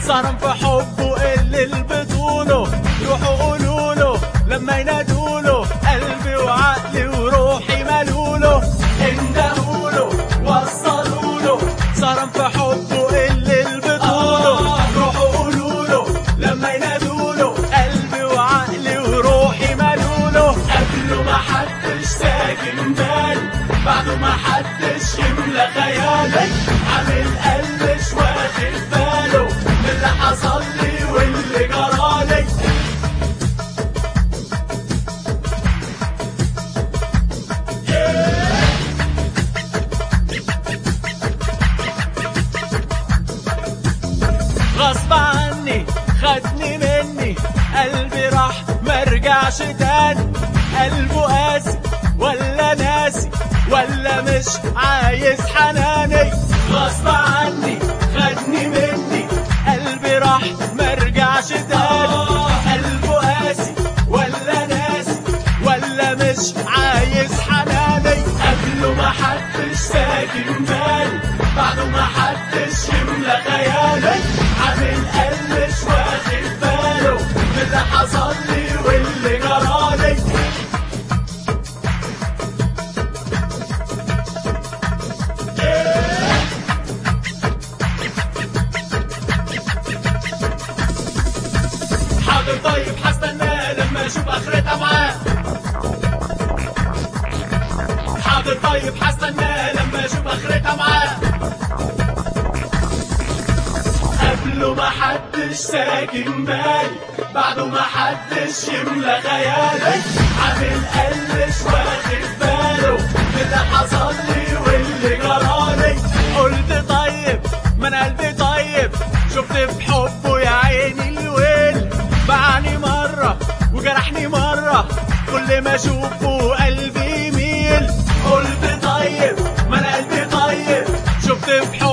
صارم في حبه اللي البطوله روحوا قولوا له لما ينادوا له قلبي وعقلي وروحي ملوله اندهوا له وصلوا له صارم في حبه اللي البطوله روحوا قولوا له لما ينادوا له قلبي وعقلي وروحي ملوله قبله ما حدش ساكن بال بعده ما حدش يملى خيالك عامل قلب مش واخد باله من اللي حصل لي واللي جرالي غصب عني خدني مني قلبي راح مرجعش تاني قلبه قاسي ولا ناسي ولا مش عايز حناني غصب عني خدني مني قلبي راح مرجعش تاني قلبه قاسي ولا ناسي ولا مش عايز حناني قبله ما حدش ساكن بالي بعده ما حدش يملى خيالي عامل قلب مش واخد باله من اللي حصل لي واللي جرالي حاضر طيب هستناه لما اشوف اخرتها معاه حاضر طيب هستناه لما اشوف اخرتها معاه قبله ما حدش ساكن بالي بعده ما حدش يملى خيالي عامل قلب مش واخد باله من اللي حصل لي واللي جرالي قلت طيب ما انا قلبي طيب شفت في حبه يا عيني الويل باعني مرة وجرحني مرة كل ما اشوفه قلبي يميل قلت طيب ما انا قلبي طيب شفت في حبه